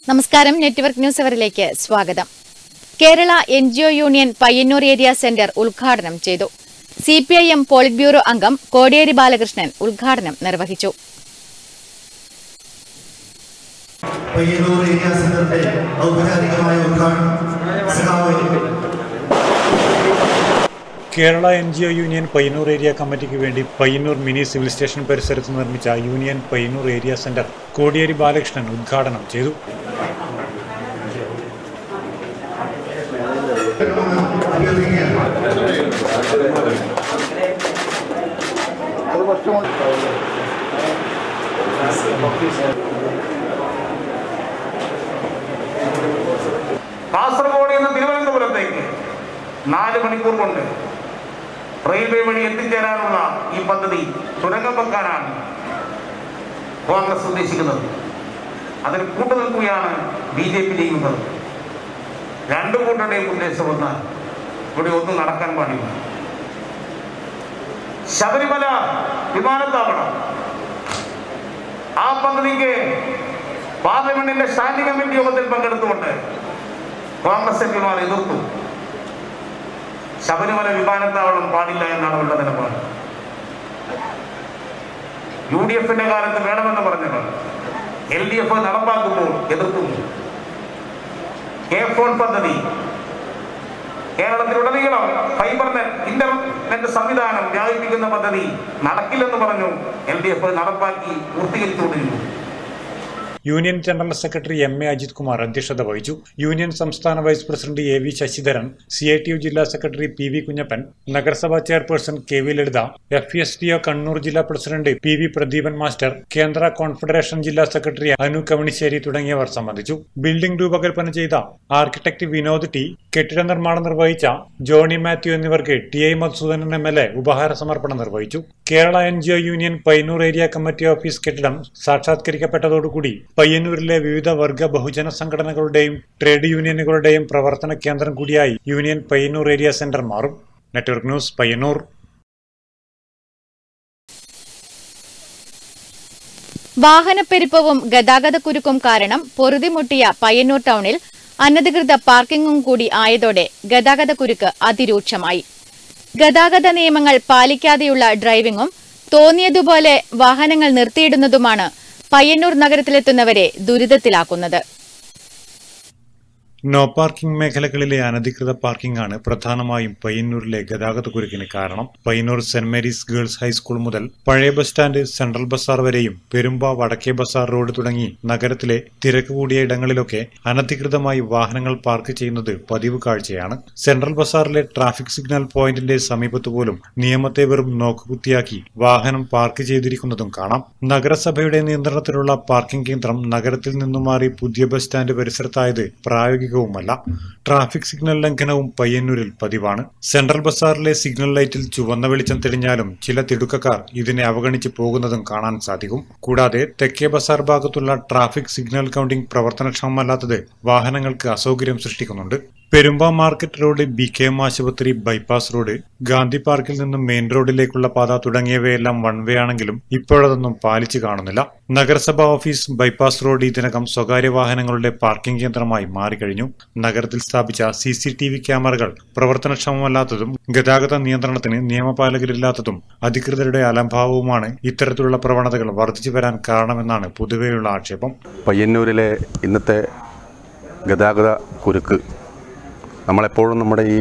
നമസ്കാരം network news അവറിലേക്ക് സ്വാഗതം Kerala N G O union Payyanur area centre ഉദ്ഘാടനം ചെയ്തു C P I M politburo അംഗം കോടിയേരി ബാലകൃഷ്ണൻ ഉദ്ഘാടനം നിർവഹിച്ചു പയ്യന്നൂർ ഏരിയ സെന്ററിന്റെ ഔപചാരികമായ ഉദ്ഘാടനം സഖാവ് Kerala N G O union Payyanur area കമ്മിറ്റിക്ക് വേണ്ടി പയ്യന്നൂർ മിനി സിവിൽ സ്റ്റേഷൻ പരിസരത്ത് നിർമ്മിച്ച union Payyanur area centre Kodiyeri Balakrishnan ഉദ്ഘാടനം ചെയ്തു അഭ്യർത്ഥിക്കുകയാണ് കാസർഗോഡ് നിന്ന് തിരുവനന്തപുരത്തേക്ക് നാല് മണിക്കൂർ കൊണ്ട് റെയിൽവേ വഴി എത്തിച്ചേരാനുള്ള ഈ പദ്ധതി തുരങ്കം വെക്കാനാണ് കോൺഗ്രസ് ഉദ്ദേശിക്കുന്നത് അതിന് കൂട്ടുനിൽക്കുകയാണ് ബി ജെ പി ചെയ്യുന്നത് രണ്ടു കൂട്ടരുടെയും ഉദ്ദേശം വന്നാൽ ഇവിടെ ഒന്നും നടക്കാൻ പാടില്ല ശബരിമല വിമാനത്താവളം ആ പദ്ധതിക്ക് പാർലമെന്റിന്റെ സ്റ്റാൻഡിംഗ് കമ്മിറ്റി യോഗത്തിൽ പങ്കെടുത്തുകൊണ്ട് കോൺഗ്രസ് എംപിമാർ എതിർത്തു ശബരിമല വിമാനത്താവളം പാടില്ല എന്നാണ് അവരുടെ നിലപാട് യു ഡി എഫിന്റെ കാലത്ത് വേണമെന്ന് പറഞ്ഞവർ എൽ ഡി എഫ് നടപ്പാക്കുമ്പോൾ എതിർക്കുന്നു കെ ഫോൺ പദ്ധതി കേരളത്തിലുടനീളം ഫൈബർ നെറ്റ് ഇന്റർനെറ്റ് സംവിധാനം വ്യാപിപ്പിക്കുന്ന പദ്ധതി നടക്കില്ലെന്ന് പറഞ്ഞു എൽ ഡി എഫ് നടപ്പാക്കി പൂർത്തീകരിച്ചുകൊണ്ടിരുന്നു union general secretary M A Ajith Kumar അധ്യക്ഷത വഹിച്ചു യൂണിയൻ സംസ്ഥാന vice president A V Sasidharan C I T U ജില്ലാ സെക്രട്ടറി പി വി കുഞ്ഞപ്പൻ നഗരസഭാ chairperson K V Lalitha F S T O Kannur ജില്ലാ president P V Pradeepan master കേന്ദ്ര കോൺഫെഡറേഷൻ ജില്ലാ സെക്രട്ടറി അനു കവണിശ്ശേരി തുടങ്ങിയവർ സംബന്ധിച്ചു ബിൽഡിംഗ് രൂപകൽപ്പന ചെയ്ത ആർക്കിടെക്ട് വിനോദ് ടി കെട്ടിട നിർമ്മാണം നിർവഹിച്ച ജോണി മാത്യു എന്നിവർക്ക് T I Madhusoodanan M L A ഉപഹാര സമർപ്പണം നിർവഹിച്ചു Kerala N G O union Payyanur area committee office കെട്ടിടം സാക്ഷാത്കരിക്കപ്പെട്ടതോടുകൂടി പയ്യന്നൂരിലെ വിവിധ വർഗ ബഹുജന സംഘടനകളുടെയും ട്രേഡ് യൂണിയനുകളുടെയും പ്രവർത്തന കേന്ദ്രം കൂടിയായി യൂണിയൻ പയ്യന്നൂർ ഏരിയ സെന്റർ മാറും നെറ്റ്വർക്ക് ന്യൂസ് പയ്യന്നൂർ വാഹനപ്പെരുപ്പവും ഗതാഗതക്കുരുക്കും കാരണം പൊറുതിമുട്ടിയ പയ്യന്നൂർ ടൗണിൽ അനധികൃത പാർക്കിംഗും കൂടി ആയതോടെ ഗതാഗതക്കുരുക്ക് അതിരൂക്ഷമായി ഗതാഗത നിയമങ്ങൾ പാലിക്കാതെയുള്ള ഡ്രൈവിംഗും തോന്നിയതുപോലെ വാഹനങ്ങൾ നിർത്തിയിടുന്നതുമാണ് പയ്യന്നൂർ നഗരത്തിലെത്തുന്നവരെ ദുരിതത്തിലാക്കുന്നത് നോ പാർക്കിംഗ് മേഖലകളിലെ അനധികൃത പാർക്കിംഗ് ആണ് പ്രധാനമായും പയ്യന്നൂരിലെ ഗതാഗതക്കുരുക്കിന് കാരണം Payyanur saint Mary's girls high school മുതൽ പഴയ ബസ് സ്റ്റാൻഡ് സെൻട്രൽ ബസാർ വരെയും പെരുമ്പ വടക്കേ ബസാർ റോഡ് തുടങ്ങി നഗരത്തിലെ തിരക്ക് കൂടിയ ഇടങ്ങളിലൊക്കെ അനധികൃതമായി വാഹനങ്ങൾ പാർക്ക് ചെയ്യുന്നത് പതിവ് കാഴ്ചയാണ് സെൻട്രൽ ബസാറിലെ ട്രാഫിക് സിഗ്നൽ പോയിന്റിന്റെ സമീപത്ത് പോലും നിയമത്തെ വെറും നോക്കുകുത്തിയാക്കി വാഹനം പാർക്ക് ചെയ്തിരിക്കുന്നതും കാണാം നഗരസഭയുടെ നിയന്ത്രണത്തിലുള്ള പാർക്കിംഗ് കേന്ദ്രം നഗരത്തിൽ നിന്നും മാറി പുതിയ ബസ് സ്റ്റാൻഡ് പരിസരത്തായത് പ്രായോഗികവുമല്ല ട്രാഫിക് സിഗ്നൽ ലംഘനവും പയ്യന്നൂരിൽ പതിവാണ് സെൻട്രൽ ബസാറിലെ സിഗ്നൽ ലൈറ്റിൽ ചുവന്ന വെളിച്ചം തെളിഞ്ഞാലും ചില തിടുക്കക്കാർ ഇതിനെ അവഗണിച്ച് പോകുന്നതും കാണാൻ സാധിക്കും കൂടാതെ തെക്കേ ബസാർ ഭാഗത്തുള്ള ട്രാഫിക് സിഗ്നൽ കൗണ്ടിംഗ് പ്രവർത്തനക്ഷമമല്ലാത്തത് വാഹനങ്ങൾക്ക് അസൗകര്യം സൃഷ്ടിക്കുന്നുണ്ട് Perumba market road B K M ആശുപത്രി ബൈപ്പാസ് റോഡ് ഗാന്ധി പാർക്കിൽ നിന്നും മെയിൻ റോഡിലേക്കുള്ള പാത തുടങ്ങിയവയെല്ലാം വൺ വേ ആണെങ്കിലും ഇപ്പോഴതൊന്നും പാലിച്ചു കാണുന്നില്ല നഗരസഭാ ഓഫീസ് ബൈപ്പാസ് റോഡ് ഇതിനകം സ്വകാര്യ വാഹനങ്ങളുടെ പാർക്കിംഗ് കേന്ദ്രമായി മാറിക്കഴിഞ്ഞു നഗരത്തിൽ സ്ഥാപിച്ച സി സി ടി വി ക്യാമറകൾ പ്രവർത്തനക്ഷമമല്ലാത്തതും ഗതാഗത നിയന്ത്രണത്തിന് നിയമപാലകരില്ലാത്തതും അധികൃതരുടെ അലംഭാവവുമാണ് ഇത്തരത്തിലുള്ള പ്രവണതകൾ വർദ്ധിച്ചു വരാൻ കാരണമെന്നാണ് പൊതുവെയുള്ള ആക്ഷേപം പയ്യന്നൂരിലെ ഇന്നത്തെ ഗതാഗത കുരുക്ക് നമ്മളെപ്പോഴും നമ്മുടെ ഈ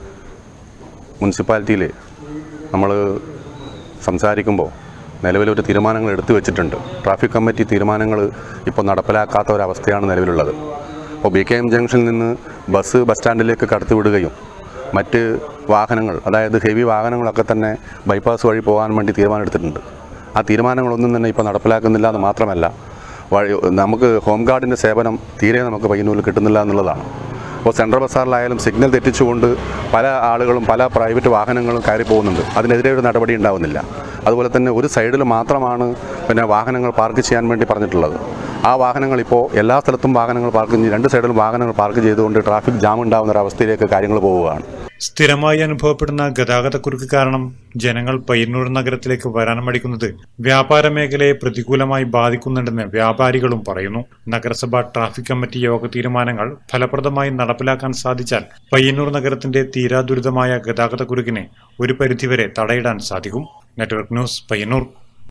മുനിസിപ്പാലിറ്റിയിൽ നമ്മൾ സംസാരിക്കുമ്പോൾ നിലവിലൊരു തീരുമാനങ്ങൾ എടുത്തു വെച്ചിട്ടുണ്ട് ട്രാഫിക് കമ്മിറ്റി തീരുമാനങ്ങൾ ഇപ്പോൾ നടപ്പിലാക്കാത്ത ഒരവസ്ഥയാണ് നിലവിലുള്ളത് അപ്പോൾ ബി കെ എം ജംഗ്ഷനിൽ നിന്ന് ബസ് ബസ് സ്റ്റാൻഡിലേക്ക് കടത്തിവിടുകയും മറ്റ് വാഹനങ്ങൾ അതായത് ഹെവി വാഹനങ്ങളൊക്കെ തന്നെ ബൈപ്പാസ് വഴി പോകാൻ വേണ്ടി തീരുമാനമെടുത്തിട്ടുണ്ട് ആ തീരുമാനങ്ങളൊന്നും തന്നെ ഇപ്പോൾ നടപ്പിലാക്കുന്നില്ല എന്ന് മാത്രമല്ല വഴി നമുക്ക് ഹോം ഗാർഡിൻ്റെ സേവനം തീരെ നമുക്ക് പയ്യന്നൂരിൽ കിട്ടുന്നില്ല എന്നുള്ളതാണ് അപ്പോൾ സെൻട്രൽ ബസാറിലായാലും സിഗ്നൽ തെറ്റിച്ചുകൊണ്ട് പല ആളുകളും പല പ്രൈവറ്റ് വാഹനങ്ങളും കയറി പോകുന്നുണ്ട് അതിനെതിരെ ഒരു നടപടി ഉണ്ടാവുന്നില്ല അതുപോലെ തന്നെ ഒരു സൈഡിൽ മാത്രമാണ് പിന്നെ വാഹനങ്ങൾ പാർക്ക് ചെയ്യാൻ വേണ്ടി പറഞ്ഞിട്ടുള്ളത് ആ വാഹനങ്ങൾ ഇപ്പോൾ എല്ലാ സ്ഥലത്തും വാഹനങ്ങൾ പാർക്ക് ചെയ്ത് രണ്ട് സൈഡിലും വാഹനങ്ങൾ പാർക്ക് ചെയ്തുകൊണ്ട് ട്രാഫിക് ജാം ഉണ്ടാകുന്ന ഒരു അവസ്ഥയിലേക്ക് കാര്യങ്ങൾ പോവുകയാണ് സ്ഥിരമായി അനുഭവപ്പെടുന്ന ഗതാഗതക്കുരുക്ക് കാരണം ജനങ്ങൾ പയ്യന്നൂർ നഗരത്തിലേക്ക് വരാൻ മടിക്കുന്നത് വ്യാപാര മേഖലയെ പ്രതികൂലമായി ബാധിക്കുന്നുണ്ടെന്ന് വ്യാപാരികളും പറയുന്നു നഗരസഭ ട്രാഫിക് കമ്മിറ്റി യോഗ തീരുമാനങ്ങൾ ഫലപ്രദമായി നടപ്പിലാക്കാൻ സാധിച്ചാൽ പയ്യന്നൂർ നഗരത്തിന്റെ തീരാദുരിതമായ ഗതാഗതക്കുരുക്കിനെ ഒരു പരിധിവരെ തടയിടാൻ സാധിക്കും നെറ്റ്വർക്ക് ന്യൂസ് പയ്യന്നൂർ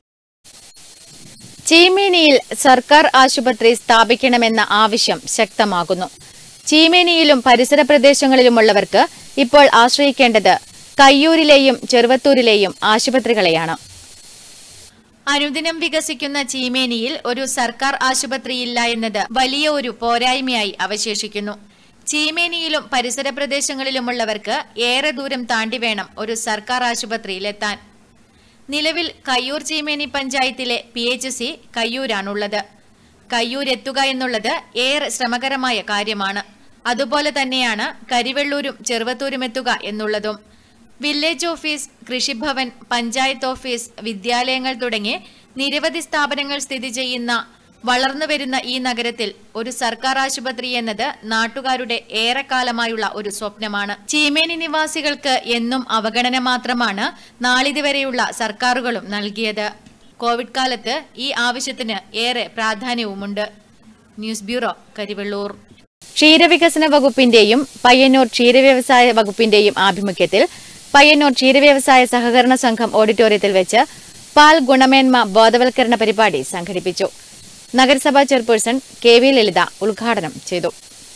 ചീമേനിയിൽ സർക്കാർ ആശുപത്രി സ്ഥാപിക്കണമെന്ന ആവശ്യം ശക്തമാകുന്നു ചീമേനിയിലും പരിസര പ്രദേശങ്ങളിലുമുള്ളവർക്ക് ഇപ്പോൾ ആശ്രയിക്കേണ്ടത് കയ്യൂരിലെയും ചെറുവത്തൂരിലെയും ആശുപത്രികളെയാണ് അനുദിനം വികസിക്കുന്ന ചീമേനിയിൽ ഒരു സർക്കാർ ആശുപത്രിയില്ല എന്നത് വലിയ ഒരു പോരായ്മയായി അവശേഷിക്കുന്നു ചീമേനിയിലും പരിസര പ്രദേശങ്ങളിലുമുള്ളവർക്ക് ഏറെ ദൂരം താണ്ടി വേണം ഒരു സർക്കാർ ആശുപത്രിയിലെത്താൻ നിലവിൽ കയ്യൂർ ചീമേനി പഞ്ചായത്തിലെ പി എച്ച് സി കയ്യൂരാണുള്ളത് കയ്യൂരെത്തുക എന്നുള്ളത് ഏറെ ശ്രമകരമായ കാര്യമാണ് അതുപോലെ തന്നെയാണ് കരിവെള്ളൂരും ചെറുവത്തൂരും എത്തുക എന്നുള്ളതും വില്ലേജ് ഓഫീസ് കൃഷിഭവൻ പഞ്ചായത്ത് ഓഫീസ് വിദ്യാലയങ്ങൾ തുടങ്ങി നിരവധി സ്ഥാപനങ്ങൾ സ്ഥിതി ചെയ്യുന്ന വളർന്നുവരുന്ന ഈ നഗരത്തിൽ ഒരു സർക്കാർ ആശുപത്രി എന്നത് നാട്ടുകാരുടെ ഏറെക്കാലമായുള്ള ഒരു സ്വപ്നമാണ് ചീമേനി നിവാസികൾക്ക് എന്നും അവഗണന മാത്രമാണ് നാളിതുവരെയുള്ള സർക്കാരുകളും നൽകിയത് കോവിഡ് കാലത്ത് ഈ ആവശ്യത്തിന് ഏറെ പ്രാധാന്യവുമുണ്ട് ന്യൂസ് ബ്യൂറോ കരിവെള്ളൂർ ക്ഷീരവികസന വകുപ്പിന്റെയും പയ്യന്നൂർ ക്ഷീരവ്യവസായ വകുപ്പിന്റെയും ആഭിമുഖ്യത്തിൽ പയ്യന്നൂർ ക്ഷീരവ്യവസായ സഹകരണ സംഘം ഓഡിറ്റോറിയത്തിൽ വെച്ച് പാൽ ഗുണമേന്മ ബോധവൽക്കരണ പരിപാടി സംഘടിപ്പിച്ചു നഗരസഭാ ചെയർപേഴ്സൺ കെ വി ലളിത ഉദ്ഘാടനം ചെയ്തു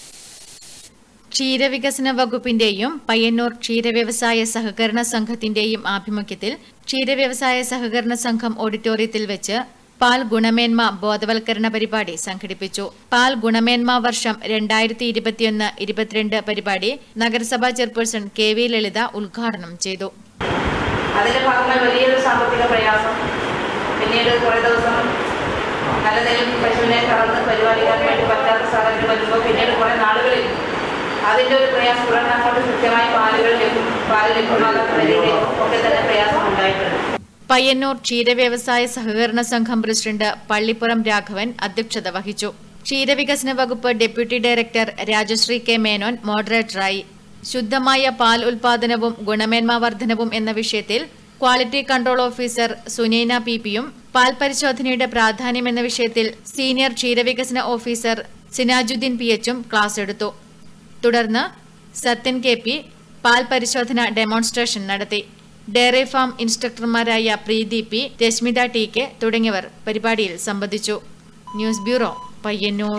ക്ഷീരവികസന വകുപ്പിന്റെയും പയ്യന്നൂർ ക്ഷീരവ്യവസായ സഹകരണ സംഘത്തിന്റെയും ആഭിമുഖ്യത്തിൽ ക്ഷീരവ്യവസായ സഹകരണ സംഘം ഓഡിറ്റോറിയത്തിൽ വെച്ച് പാൽ ഗുണമേന്മ ബോധവൽക്കരണ പരിപാടി സംഘടിപ്പിച്ചു പാൽ ഗുണമേന്മ വർഷം രണ്ടായിരത്തി ഇരുപത്തിയൊന്ന് ഇരുപത്തിരണ്ട് പരിപാടി നഗരസഭാ ചെയർപേഴ്സൺ കെ വി ലളിത ഉദ്ഘാടനം ചെയ്തു അതിന്റെ ഭാഗമായി വലിയൊരു സാമ്പത്തിക പ്രയാസം പിന്നീട് കുറേ ദിവസം നല്ല നിലയിൽ പശുവിനെ കറന്ന് പരിപാലിക്കാൻ വേണ്ടി പറ്റാത്ത സാഹചര്യം വരുമ്പോൾ പിന്നീട് കുറേ നാളുകളിൽ അതിൻ്റെ ഒരു പ്രയാസം തുടർന്ന് അങ്ങോട്ട് കൃത്യമായി പാലുകൾ ലഭ്യം പാല് ലഭ്യമാകാത്ത നിലയിലേക്കും ഒക്കെ തന്നെ പ്രയാസം ഉണ്ടായിട്ടുണ്ട് പയ്യന്നൂർ ക്ഷീരവ്യവസായ സഹകരണ സംഘം പ്രസിഡന്റ് പള്ളിപ്പുറം രാഘവൻ അധ്യക്ഷത വഹിച്ചു ക്ഷീരവികസന വകുപ്പ് deputy director Rajasree K Menon മോഡറേറ്ററായി ശുദ്ധമായ പാൽ ഉൽപാദനവും ഗുണമേന്മ വർധനവും എന്ന വിഷയത്തിൽ quality control officer Sunaina P പിയും പാൽ പരിശോധനയുടെ പ്രാധാന്യം എന്ന വിഷയത്തിൽ സീനിയർ ക്ഷീരവികസന ഓഫീസർ സിനാജുദ്ദീൻ പി എച്ചും ക്ലാസ് എടുത്തു തുടർന്ന് സത്യൻ കെ പി പാൽ പരിശോധന ഡെമോൺസ്ട്രേഷൻ നടത്തി ഡയറി ഫാം ഇൻസ്ട്രക്ടർമാരായ Preethi P Rashmitha T K തുടങ്ങിയവർ പരിപാടിയിൽ സംബന്ധിച്ചു ന്യൂസ് ബ്യൂറോ പയ്യന്നൂർ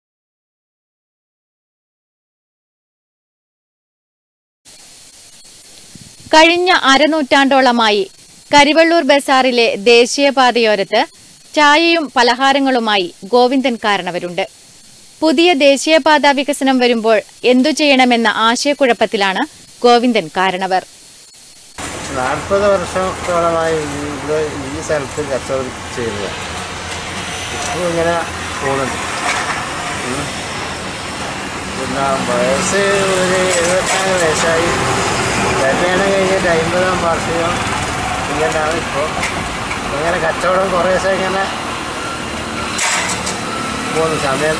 കഴിഞ്ഞ അരനൂറ്റാണ്ടോളമായി കരിവള്ളൂർ ബസാറിലെ ദേശീയപാതയോരത്ത് ചായയും പലഹാരങ്ങളുമായി ഗോവിന്ദൻ കാരണവരുണ്ട് പുതിയ ദേശീയപാത വികസനം വരുമ്പോൾ എന്തു ചെയ്യണമെന്ന ആശയക്കുഴപ്പത്തിലാണ് ഗോവിന്ദൻ കാരണവർ നാൽപ്പത് വർഷത്തോളമായി ഇവിടെ ഈ സ്ഥലത്ത് കച്ചവടം ചെയ്തത് ഇപ്പോൾ ഇങ്ങനെ പോകുന്നുണ്ട് ഉം. പിന്നെ വയസ്സ് ഒരു എഴുപത്തിനാല് വയസ്സായി കല്യാണം കഴിഞ്ഞിട്ട് അമ്പതാം വാർഷികം ഇങ്ങനെയാണ് ഇപ്പോൾ ഇങ്ങനെ കച്ചവടം കുറേ ദിവസം ഇങ്ങനെ പോകുന്നു സമയം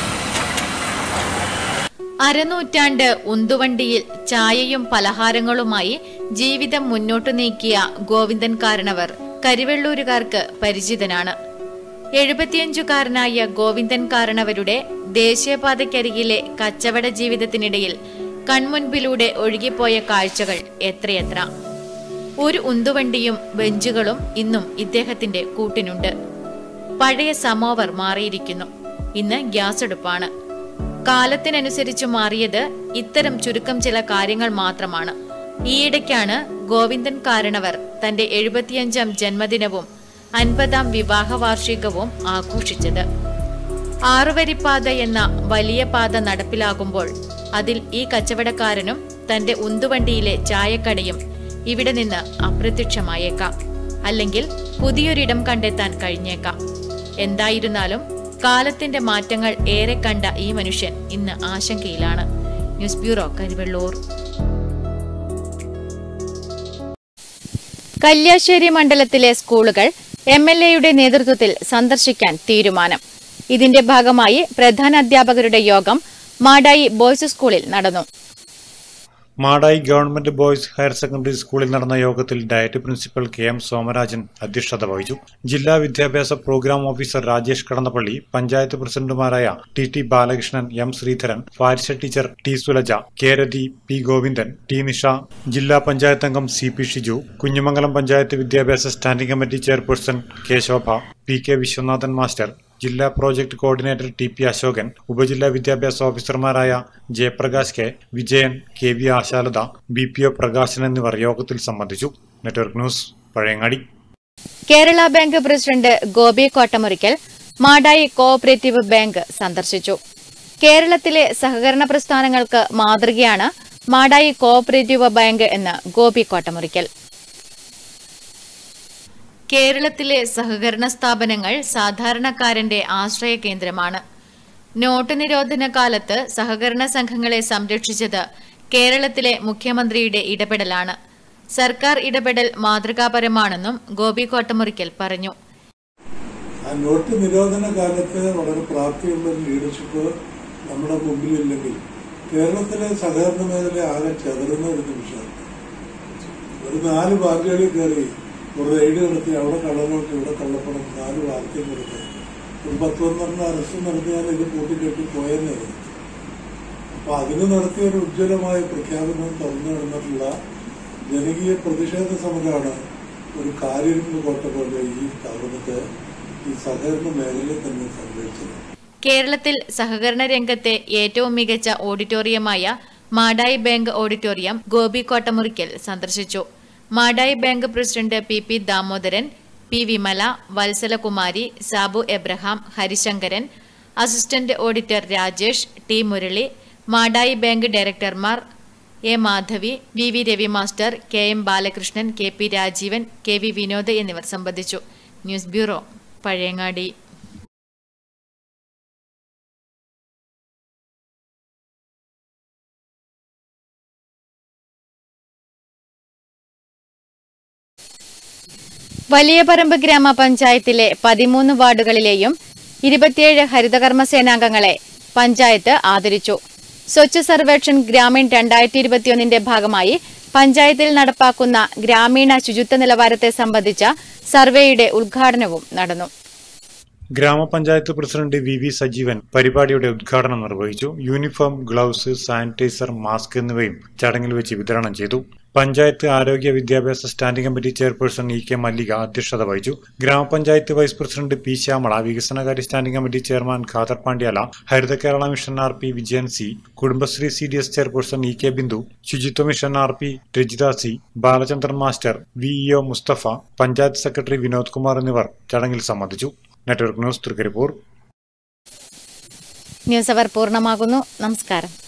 അരനൂറ്റാണ്ട് ഉന്തുവണ്ടിയിൽ ചായയും പലഹാരങ്ങളുമായി ജീവിതം മുന്നോട്ടു നീക്കിയ ഗോവിന്ദൻ കാരണവർ കരിവെള്ളൂരുകാർക്ക് പരിചിതനാണ് എഴുപത്തിയഞ്ചുകാരനായ ഗോവിന്ദൻ കാരണവരുടെ ദേശീയപാതയ്ക്കരികിലെ കച്ചവട ജീവിതത്തിനിടയിൽ കൺമുൻപിലൂടെ ഒഴുകിപ്പോയ കാഴ്ചകൾ എത്രയെത്ര ഒരു ഉന്തുവണ്ടിയും ബെഞ്ചുകളും ഇന്നും ഇദ്ദേഹത്തിന്റെ കൂട്ടിനുണ്ട് പഴയ സമോവർ മാറിയിരിക്കുന്നു ഇന്ന് ഗ്യാസ് അടുപ്പാണ് കാലത്തിനനുസരിച്ച് മാറിയത് ഇത്തരം ചുരുക്കം ചില കാര്യങ്ങൾ മാത്രമാണ് ഈയിടയ്ക്കാണ് ഗോവിന്ദൻ കാരണവർ തന്റെ എഴുപത്തിയഞ്ചാം ജന്മദിനവും അൻപതാം വിവാഹ വാർഷികവും ആഘോഷിച്ചത് ആറുവരിപ്പാത എന്ന വലിയ പാത നടപ്പിലാകുമ്പോൾ അതിൽ ഈ കച്ചവടക്കാരനും തന്റെ ഉന്തുവണ്ടിയിലെ ചായക്കടയും ഇവിടെ നിന്ന് അപ്രത്യക്ഷമായേക്കാം അല്ലെങ്കിൽ പുതിയൊരിടം കണ്ടെത്താൻ കഴിഞ്ഞേക്കാം എന്തായിരുന്നാലും കാലത്തിന്റെ മാറ്റങ്ങൾ ഏറെ കണ്ട ഈ മനുഷ്യൻ ഇന്ന് ആശങ്കയിലാണ് ന്യൂസ് ബ്യൂറോ കരിവെള്ളൂർ കല്യാശ്ശേരി മണ്ഡലത്തിലെ സ്കൂളുകൾ എം എൽ എയുടെ നേതൃത്വത്തിൽ സന്ദർശിക്കാൻ തീരുമാനം ഇതിന്റെ ഭാഗമായി പ്രധാന അധ്യാപകരുടെ യോഗം മാടായി ബോയ്സ് സ്കൂളിൽ നടന്നു Madayi government boys higher secondary സ്കൂളിൽ നടന്ന യോഗത്തിൽ diet principal K M Somarajan അധ്യക്ഷത വഹിച്ചു ജില്ലാ വിദ്യാഭ്യാസ പ്രോഗ്രാം ഓഫീസർ രാജേഷ് കടന്നപ്പള്ളി പഞ്ചായത്ത് പ്രസിഡന്റുമാരായ T T Balakrishnan M Sreedharan Farisha teacher T Sulaja K Rathi P Govindan T Nisha ജില്ലാ പഞ്ചായത്ത് അംഗം സി പി ഷിജു കുഞ്ഞുമംഗലം പഞ്ചായത്ത് വിദ്യാഭ്യാസ standing committee chairperson K Shobha P K Viswanathan master ജില്ലാ project coordinator T P Ashokan ഉപജില്ലാ വിദ്യാഭ്യാസ ഓഫീസർമാരായ Jayaprakash K Vijayan K V Ashalatha B P O Prakashan എന്നിവർ യോഗത്തിൽ സംബന്ധിച്ചു network news Pazhayangadi Kerala bank president Gopi Kottamurickal Madayi cooperative bank സന്ദർശിച്ചു കേരളത്തിലെ സഹകരണ പ്രസ്ഥാനങ്ങൾക്ക് മാതൃകയാണ് മാടായി കോഓപ്പറേറ്റീവ് ബാങ്ക് എന്ന് ഗോപി കോട്ടമുറിക്കൽ കേരളത്തിലെ സഹകരണ സ്ഥാപനങ്ങൾ സാധാരണക്കാരന്റെ ആശ്രയ കേന്ദ്രമാണ് നോട്ട് നിരോധന കാലത്ത് സഹകരണ സംഘങ്ങളെ സംരക്ഷിച്ചത് കേരളത്തിലെ മുഖ്യമന്ത്രിയുടെ ഇടപെടലാണ് സർക്കാർ ഇടപെടൽ മാതൃകാപരമാണെന്നും ഗോപി കോട്ടമുറിക്കൽ പറഞ്ഞു ആ നോട്ട് നിരോധന കാലത്ത് വളരെ പ്രാപ്തിയുള്ള ഒരു ലീഡർഷിപ്പ് നമ്മുടെ മുമ്പിലില്ലെങ്കിൽ കേരളത്തിലെ സഹകരണ മേഖല ആകെ ചെതറുന്ന ഒരു നിമിഷമാണ് ഒരു നാല് ബാങ്കുകളിൽ കയറി ഒരു റെയ്ഡ് നടത്തി അവിടെ കള്ളനോട്ട് ഇവിടെ കള്ളപ്പണം നാല് വാർത്തയും കൊടുത്ത് ഒരു പത്ത് പന്ത്രണ്ട് അറസ്റ്റ് നടത്തിയാൽ ഇത് കൂട്ടിക്കെട്ടി പോയെന്നത് അപ്പൊ അതിന് നടത്തിയ ഒരു ഉജ്ജ്വലമായ പ്രഖ്യാപനം തുറന്നു നടന്നിട്ടുള്ള ജനകീയ പ്രതിഷേധ സമരമാണ് ഒരു കാരിരുമ്പ് കോട്ട പോലെ ഈ ഗവൺമെന്റ് ഈ സഹകരണ മേഖലയിൽ തന്നെ സംഭവിച്ചത് കേരളത്തിൽ സഹകരണ രംഗത്തെ ഏറ്റവും മികച്ച ഓഡിറ്റോറിയമായ മാടായി ബാങ്ക് ഓഡിറ്റോറിയം ഗോപി കോട്ടമുറിക്കൽ സന്ദർശിച്ചു Madayi bank president P P Damodaran P Vimala Valsalakumari Sabu Abraham Harisankaran assistant auditor Rajesh T Murali Madayi bank ഡയറക്ടർമാർ A Madhavi V V Ravi master K M Balakrishnan K P Rajeevan K V Vinod എന്നിവർ സംബന്ധിച്ചു ന്യൂസ് ബ്യൂറോ പഴയങ്ങാടി വലിയ പറമ്പ് ഗ്രാമപഞ്ചായത്തിലെ പതിമൂന്ന് വാർഡുകളിലെയും ഇരുപത്തിയേഴ് ഹരിതകർമ്മ സേനാംഗങ്ങളെ പഞ്ചായത്ത് ആദരിച്ചു സ്വച്ഛ് സർവേക്ഷൻ ഗ്രാമീൺ രണ്ടായിരത്തി ഇരുപത്തിയൊന്നിന്റെ ഭാഗമായി പഞ്ചായത്തിൽ നടപ്പാക്കുന്ന ഗ്രാമീണ ശുചിത്വ നിലവാരത്തെ സംബന്ധിച്ച സർവേയുടെ ഉദ്ഘാടനവും നടന്നു ഗ്രാമപഞ്ചായത്ത് പ്രസിഡന്റ് വി വി സജീവൻ പരിപാടിയുടെ ഉദ്ഘാടനം നിർവഹിച്ചു യൂണിഫോം ഗ്ലൗസ് സാനിറ്റൈസർ മാസ്ക് എന്നിവയും ചടങ്ങിൽ വെച്ച് വിതരണം ചെയ്തു പഞ്ചായത്ത് ആരോഗ്യ വിദ്യാഭ്യാസ standing committee chairperson E K Mallika അധ്യക്ഷത വഹിച്ചു ഗ്രാമപഞ്ചായത്ത് വൈസ് പ്രസിഡന്റ് പി ശ്യാമള വികസനകാര്യ standing committee chairman Khader Pandyala Haritha Kerala mission R P Vijayan C Kudumbashree C D S chairperson E K Bindu ശുചിത്വ mission R P Rajitha C Balachandran master V E O Musthafa panchayat secretary Vinod Kumar എന്നിവർ ചടങ്ങിൽ സംബന്ധിച്ചു network news Trikaripur news hour പൂർണ്ണമാകുന്നു നമസ്കാരം